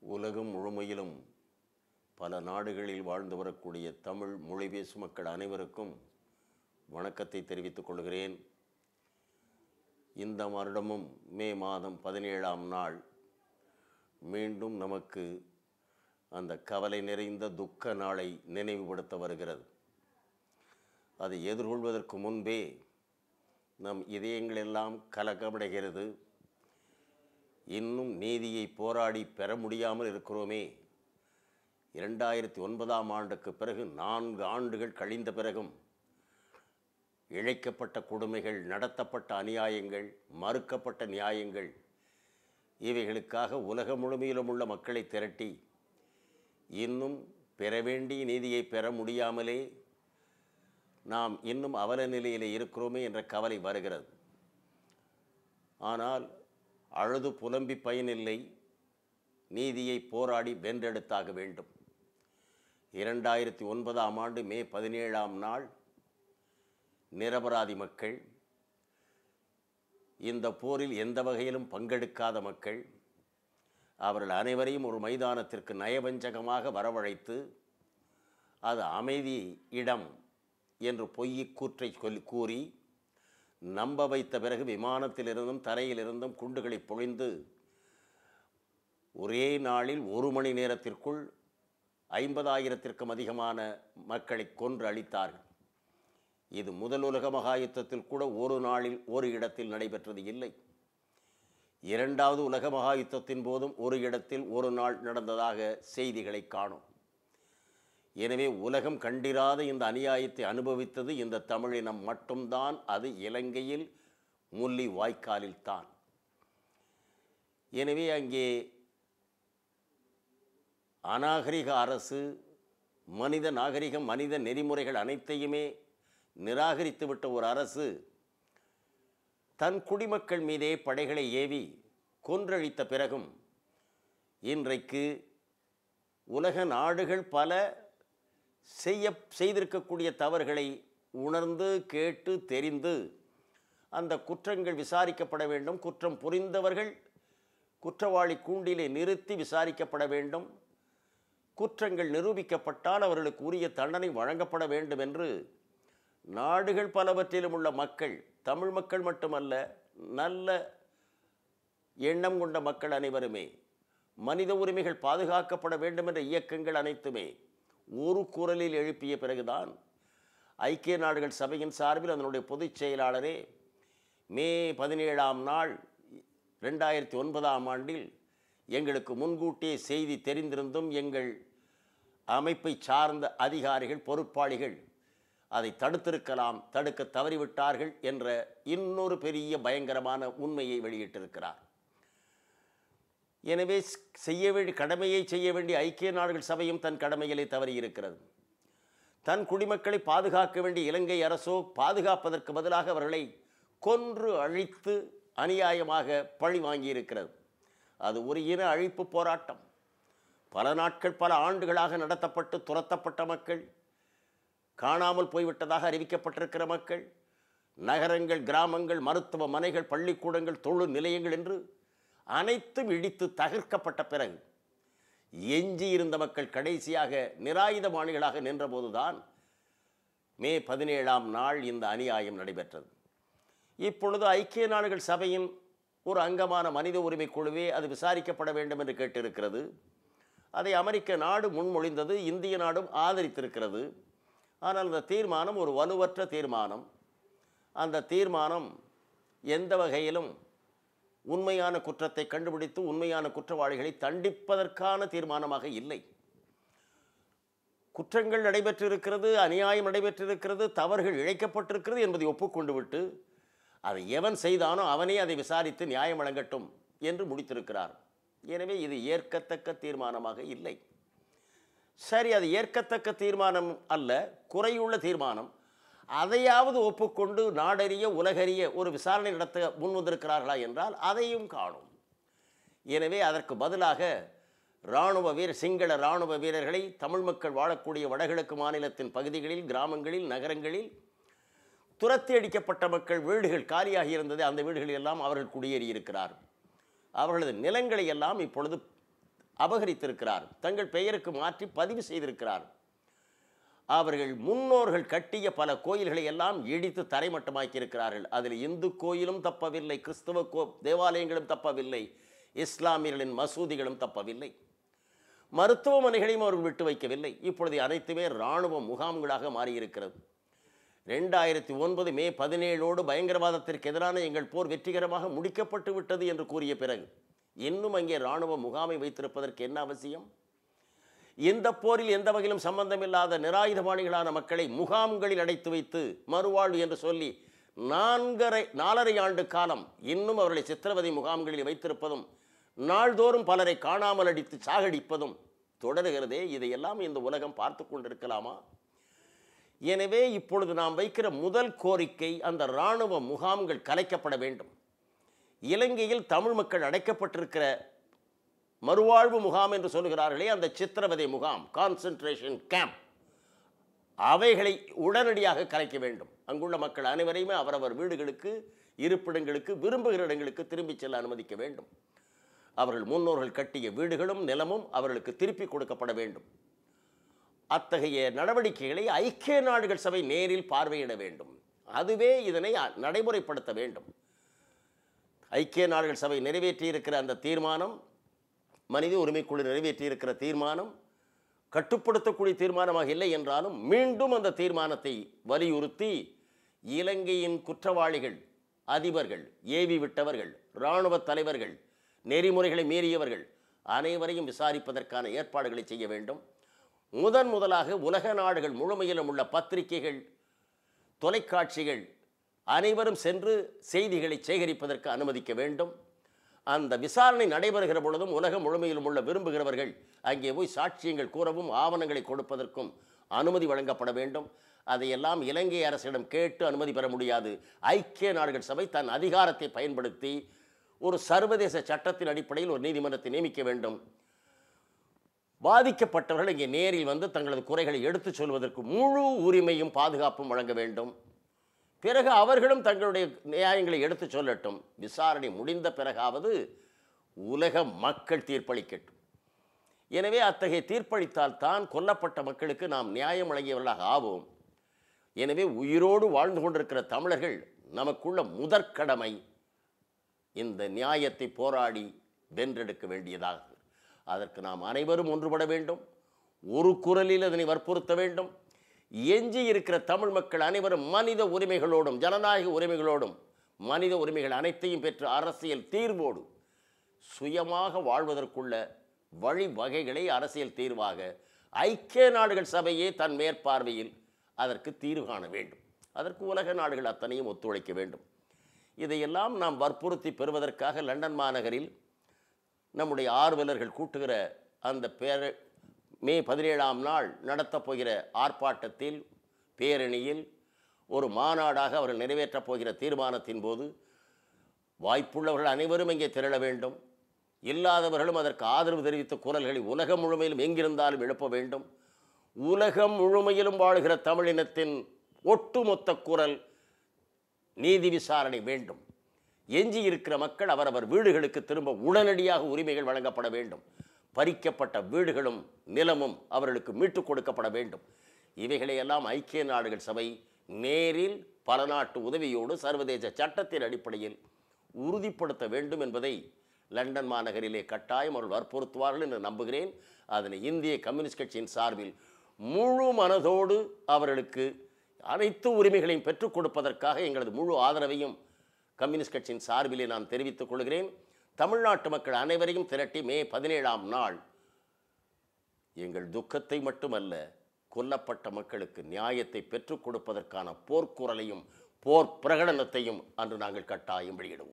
உலகம் முழுமையிலும் பல நாடுகளில் வாழ்ந்து வரக்கூடிய தமிழ் மொழி பேசும் மக்கள் அனைவருக்கும் வணக்கத்தை தெரிவித்துக் கொள்கிறேன் இந்த வருடமும் மே மாதம் பதினேழாம் நாள் மீண்டும் நமக்கு அந்த கவலை நிறைந்த துக்க நாளை நினைவுபடுத்த வருகிறது அதை எதிர்கொள்வதற்கு முன்பே நம் இதயங்களெல்லாம் கலக்கமடைகிறது இன்னும் நீதியை போராடி பெற முடியாமல் இருக்கிறோமே இரண்டாயிரத்தி ஒன்பதாம் ஆண்டுக்கு பிறகு நான்கு ஆண்டுகள் கழிந்த பிறகும் இழைக்கப்பட்ட கொடுமைகள் நடத்தப்பட்ட அநியாயங்கள் மறுக்கப்பட்ட நியாயங்கள் இவைகளுக்காக உலகம் முழுமையிலும் உள்ள மக்களை திரட்டி இன்னும் பெற வேண்டிய நீதியை பெற முடியாமலே நாம் இன்னும் அவல நிலையில் இருக்கிறோமே என்ற கவலை வருகிறது ஆனால் அழுது புலம்பி பயனில்லை நீதியை போராடி வென்றெடுத்தாக வேண்டும் இரண்டாயிரத்தி ஒன்பதாம் ஆண்டு மே பதினேழாம் நாள் நிரபராதி மக்கள் இந்த போரில் எந்த வகையிலும் பங்கெடுக்காத மக்கள் அவர்கள் அனைவரையும் ஒரு மைதானத்திற்கு நயவஞ்சகமாக வரவழைத்து அது அமைதி இடம் என்று பொய்யக் கூற்றை சொல்லி கூறி நம்ப வைத்த பிறகு விமானத்திலிருந்தும் தரையிலிருந்தும் குண்டுகளை பொழிந்து ஒரே நாளில் ஒரு மணி நேரத்திற்குள் ஐம்பதாயிரத்திற்கும் அதிகமான மக்களை கொன்று அழித்தார்கள் இது முதல் உலக மகா யுத்தத்தில் கூட ஒரு நாளில் ஒரு இடத்தில் நடைபெற்றது இல்லை இரண்டாவது உலக மகா யுத்தத்தின் போதும் ஒரு இடத்தில் ஒரு நாள் நடந்ததாக செய்திகளை காணும் எனவே உலகம் கண்டிராத இந்த அநியாயத்தை அனுபவித்தது இந்த தமிழினம் மட்டும்தான் அது இலங்கையில் முள்ளி வாய்க்காலில் தான் எனவே அங்கே அநாகரிக அரசு மனித நாகரிகம் மனித நெறிமுறைகள் அனைத்தையுமே நிராகரித்துவிட்ட ஒரு அரசு தன் குடிமக்கள் மீதே படைகளை ஏவி கொன்றழித்த பிறகும் இன்றைக்கு உலக நாடுகள் பல செய்ய செய்திருக்கக்கூடிய தவறுகளை உணர்ந்து கேட்டு தெரிந்து அந்த குற்றங்கள் விசாரிக்கப்பட வேண்டும் குற்றம் புரிந்தவர்கள் குற்றவாளி கூண்டிலே நிறுத்தி விசாரிக்கப்பட வேண்டும் குற்றங்கள் நிரூபிக்கப்பட்டால் அவர்களுக்கு உரிய தண்டனை வழங்கப்பட வேண்டும் என்று நாடுகள் பலவற்றிலும் உள்ள மக்கள் தமிழ் மக்கள் மட்டுமல்ல நல்ல எண்ணம் கொண்ட மக்கள் அனைவருமே மனித உரிமைகள் பாதுகாக்கப்பட வேண்டும் என்ற இயக்கங்கள் அனைத்துமே ஒரு குரலில் எழுப்பிய பிறகுதான் ஐக்கிய நாடுகள் சபையின் சார்பில் அதனுடைய பொதுச் செயலாளரே மே பதினேழாம் நாள் ரெண்டாயிரத்தி ஒன்பதாம் ஆண்டில் எங்களுக்கு முன்கூட்டியே செய்தி தெரிந்திருந்தும் எங்கள் அமைப்பை சார்ந்த அதிகாரிகள் பொறுப்பாளிகள் அதை தடுத்திருக்கலாம் தடுக்க தவறிவிட்டார்கள் என்ற இன்னொரு பெரிய பயங்கரமான உண்மையை வெளியிட்டிருக்கிறார் எனவே செய்ய வேண்டிய கடமையை செய்ய வேண்டிய ஐக்கிய நாடுகள் சபையும் தன் கடமைகளை தவறியிருக்கிறது தன் குடிமக்களை பாதுகாக்க வேண்டிய இலங்கை அரசோ பாதுகாப்பதற்கு பதிலாக அவர்களை கொன்று அழித்து அநியாயமாக பழி வாங்கியிருக்கிறது அது ஒரு இன அழிப்பு போராட்டம் பல நாட்கள் பல ஆண்டுகளாக நடத்தப்பட்டு துரத்தப்பட்ட மக்கள் காணாமல் போய்விட்டதாக அறிவிக்கப்பட்டிருக்கிற மக்கள் நகரங்கள் கிராமங்கள் மருத்துவமனைகள் பள்ளிக்கூடங்கள் தொழில் நிலையங்கள் என்று அனைத்தும் இடித்து தகர்க்கப்பட்ட பிறகு எஞ்சி இருந்த மக்கள் கடைசியாக நிராயுதபாணிகளாக நின்றபோதுதான் மே பதினேழாம் நாள் இந்த அநியாயம் நடைபெற்றது இப்பொழுது ஐக்கிய நாடுகள் சபையின் ஒரு அங்கமான மனித உரிமை குழுவே அது விசாரிக்கப்பட வேண்டும் என்று கேட்டிருக்கிறது அதை அமெரிக்க நாடு முன்மொழிந்தது இந்திய நாடும் ஆதரித்திருக்கிறது ஆனால் அந்த தீர்மானம் ஒரு வலுவற்ற தீர்மானம் அந்த தீர்மானம் எந்த வகையிலும் உண்மையான குற்றத்தை கண்டுபிடித்து உண்மையான குற்றவாளிகளை தண்டிப்பதற்கான தீர்மானமாக இல்லை குற்றங்கள் நடைபெற்றிருக்கிறது அநியாயம் நடைபெற்றிருக்கிறது தவறுகள் இழைக்கப்பட்டிருக்கிறது என்பதை ஒப்புக்கொண்டு விட்டு அதை எவன் செய்தானோ அவனே அதை விசாரித்து நியாயம் வழங்கட்டும் என்று முடித்திருக்கிறார் எனவே இது ஏற்கத்தக்க தீர்மானமாக இல்லை சரி அது ஏற்கத்தக்க தீர்மானம் அல்ல குறையுள்ள தீர்மானம் அதையாவது ஒப்புக்கொண்டு நாடறிய உலகறிய ஒரு விசாரணை நடத்த முன் வந்திருக்கிறார்களா என்றால் அதையும் காணும் எனவே அதற்கு பதிலாக இராணுவ வீர சிங்கள இராணுவ வீரர்களை தமிழ் மக்கள் வாழக்கூடிய வடகிழக்கு மாநிலத்தின் பகுதிகளில் கிராமங்களில் நகரங்களில் துரத்தி அடிக்கப்பட்ட மக்கள் வீடுகள் காலியாகி இருந்தது அந்த வீடுகளில் எல்லாம் அவர்கள் குடியேறி இருக்கிறார் அவர்களது நிலங்களை எல்லாம் இப்பொழுது அபகரித்திருக்கிறார் தங்கள் பெயருக்கு மாற்றி பதிவு செய்திருக்கிறார் அவர்கள் முன்னோர்கள் கட்டிய பல கோயில்களை எல்லாம் இடித்து தரைமட்டமாக்கி இருக்கிறார்கள் அதில் இந்து கோயிலும் தப்பவில்லை கிறிஸ்தவ கோ தேவாலயங்களும் தப்பவில்லை இஸ்லாமியர்களின் மசூதிகளும் தப்பவில்லை மருத்துவமனைகளையும் அவர்கள் விட்டு வைக்கவில்லை இப்பொழுது அனைத்துமே இராணுவ முகாம்களாக மாறியிருக்கிறது ரெண்டாயிரத்தி ஒன்பது மே பதினேழோடு பயங்கரவாதத்திற்கு எதிரான எங்கள் போர் வெற்றிகரமாக முடிக்கப்பட்டு விட்டது என்று கூறிய பிறகு இன்னும் அங்கே இராணுவ முகாமை வைத்திருப்பதற்கு என்ன அவசியம் இந்த போரில் எந்த வகையிலும் சம்பந்தமில்லாத நிராயுதபாணிகளான மக்களை முகாம்களில் அடைத்து வைத்து மறுவாழ்வு என்று சொல்லி நான்கரை நாலரை ஆண்டு காலம் இன்னும் அவர்களை சித்திரவதை முகாம்களில் வைத்திருப்பதும் நாள்தோறும் பலரை காணாமல் அடித்து சாகடிப்பதும் தொடருகிறதே இதையெல்லாம் இந்த உலகம் பார்த்து கொண்டிருக்கலாமா எனவே இப்பொழுது நாம் வைக்கிற முதல் கோரிக்கை அந்த இராணுவ முகாம்கள் கலைக்கப்பட வேண்டும் இலங்கையில் தமிழ் மக்கள் அடைக்கப்பட்டிருக்கிற மறுவாழ்வு முகாம் என்று சொல்கிறார்களே அந்த சித்திரவதை முகாம் கான்சென்ட்ரேஷன் கேம்ப் அவைகளை உடனடியாக கலைக்க வேண்டும் அங்குள்ள மக்கள் அனைவரையுமே அவரவர் வீடுகளுக்கு இருப்பிடங்களுக்கு விரும்புகிற இடங்களுக்கு திரும்பிச் செல்ல அனுமதிக்க வேண்டும் அவர்கள் முன்னோர்கள் கட்டிய வீடுகளும் நிலமும் அவர்களுக்கு திருப்பி கொடுக்கப்பட வேண்டும் அத்தகைய நடவடிக்கைகளை ஐக்கிய நாடுகள் சபை நேரில் பார்வையிட வேண்டும் அதுவே இதனை அ- நடைமுறைப்படுத்த வேண்டும் ஐக்கிய நாடுகள் சபை நிறைவேற்றியிருக்கிற அந்த தீர்மானம் மனித உரிமைக்குழு நிறைவேற்றியிருக்கிற தீர்மானம் கட்டுப்படுத்தக்கூடிய தீர்மானமாக இல்லை என்றாலும் மீண்டும் அந்த தீர்மானத்தை வலியுறுத்தி இலங்கையின் குற்றவாளிகள் அதிபர்கள் ஏவி விட்டவர்கள் இராணுவ தலைவர்கள் நெறிமுறைகளை மீறியவர்கள் அனைவரையும் விசாரிப்பதற்கான ஏற்பாடுகளை செய்ய வேண்டும் முதன் முதலாக உலக நாடுகள் முழுமையிலும் உள்ள பத்திரிகைகள் தொலைக்காட்சிகள் அனைவரும் சென்று செய்திகளை சேகரிப்பதற்கு அனுமதிக்க வேண்டும் அந்த விசாரணை நடைபெறுகிற பொழுதும் உலகம் முழுமையிலும் உள்ள விரும்புகிறவர்கள் அங்கே போய் சாட்சியங்கள் கூறவும் ஆவணங்களை கொடுப்பதற்கும் அனுமதி வழங்கப்பட வேண்டும் அதையெல்லாம் இலங்கை அரசிடம் கேட்டு அனுமதி பெற முடியாது ஐக்கிய நாடுகள் சபை தன் அதிகாரத்தை பயன்படுத்தி ஒரு சர்வதேச சட்டத்தின் அடிப்படையில் ஒரு நீதிமன்றத்தை நியமிக்க வேண்டும் பாதிக்கப்பட்டவர்கள் இங்கே நேரில் வந்து தங்களது குறைகளை எடுத்துச் சொல்வதற்கு முழு உரிமையும் பாதுகாப்பும் வழங்க வேண்டும் பிறகு அவர்களும் தங்களுடைய நியாயங்களை எடுத்துச் சொல்லட்டும் விசாரணை முடிந்த பிறகாவது உலக மக்கள் தீர்ப்பளிக்கட்டும் எனவே அத்தகைய தீர்ப்பளித்தால் தான் கொல்லப்பட்ட மக்களுக்கு நாம் நியாயம் வழங்கியவர்களாக ஆவோம் எனவே உயிரோடு வாழ்ந்து கொண்டிருக்கிற தமிழர்கள் நமக்குள்ள முதற்கடமை இந்த நியாயத்தை போராடி வென்றெடுக்க வேண்டியதாகும் அதற்கு நாம் அனைவரும் ஒன்றுபட வேண்டும் ஒரு குரலில் அதனை வற்புறுத்த வேண்டும் எஞ்சி இருக்கிற தமிழ் மக்கள் அனைவரும் மனித உரிமைகளோடும் ஜனநாயக உரிமைகளோடும் மனித உரிமைகள் அனைத்தையும் பெற்று அரசியல் தீர்வோடு சுயமாக வாழ்வதற்குள்ள வழிவகைகளை அரசியல் தீர்வாக ஐக்கிய நாடுகள் சபையே தன் மேற்பார்வையில் அதற்கு தீர்வு காண வேண்டும் அதற்கு உலக நாடுகள் அத்தனையும் ஒத்துழைக்க வேண்டும் இதையெல்லாம் நாம் வற்புறுத்தி பெறுவதற்காக லண்டன் மாநகரில் நம்முடைய ஆர்வலர்கள் கூட்டுகிற அந்த பேர மே பதினேழாம் நாள் நடத்தப் போகிற ஆர்ப்பாட்டத்தில் பேரணியில் ஒரு மாநாடாக அவர்கள் நிறைவேற்றப் போகிற தீர்மானத்தின் போது வாய்ப்புள்ளவர்கள் அனைவரும் இங்கே திரள வேண்டும் இல்லாதவர்களும் அதற்கு ஆதரவு தெரிவித்த குரல்களை உலகம் முழுமையிலும் எங்கிருந்தாலும் எழுப்ப வேண்டும் உலகம் முழுமையிலும் வாழ்கிற தமிழினத்தின் ஒட்டுமொத்த குரல் நீதி விசாரணை வேண்டும் எஞ்சி இருக்கிற மக்கள் அவரவர் வீடுகளுக்கு திரும்ப உடனடியாக உரிமைகள் வழங்கப்பட வேண்டும் பறிக்கப்பட்ட வீடுகளும் நிலமும் அவர்களுக்கு மீட்டுக் கொடுக்கப்பட வேண்டும் இவைகளையெல்லாம் ஐக்கிய நாடுகள் சபை நேரில் பல நாட்டு உதவியோடு சர்வதேச சட்டத்தின் அடிப்படையில் உறுதிப்படுத்த வேண்டும் என்பதை லண்டன் மாநகரிலே கட்டாயம் அவர்கள் வற்புறுத்துவார்கள் என்று நம்புகிறேன் அதனை இந்திய கம்யூனிஸ்ட் கட்சியின் சார்பில் முழு மனதோடு அவர்களுக்கு அனைத்து உரிமைகளையும் பெற்றுக் கொடுப்பதற்காக எங்களது முழு ஆதரவையும் கம்யூனிஸ்ட் கட்சியின் சார்பிலே நான் தெரிவித்துக் கொள்கிறேன் தமிழ்நாட்டு மக்கள் அனைவரையும் திரட்டி மே பதினேழாம் நாள் எங்கள் துக்கத்தை மட்டுமல்ல கொல்லப்பட்ட மக்களுக்கு நியாயத்தை பெற்றுக் கொடுப்பதற்கான போர்க்குரலையும் போர் பிரகடனத்தையும் அன்று நாங்கள் கட்டாயம் வெளியிடுவோம்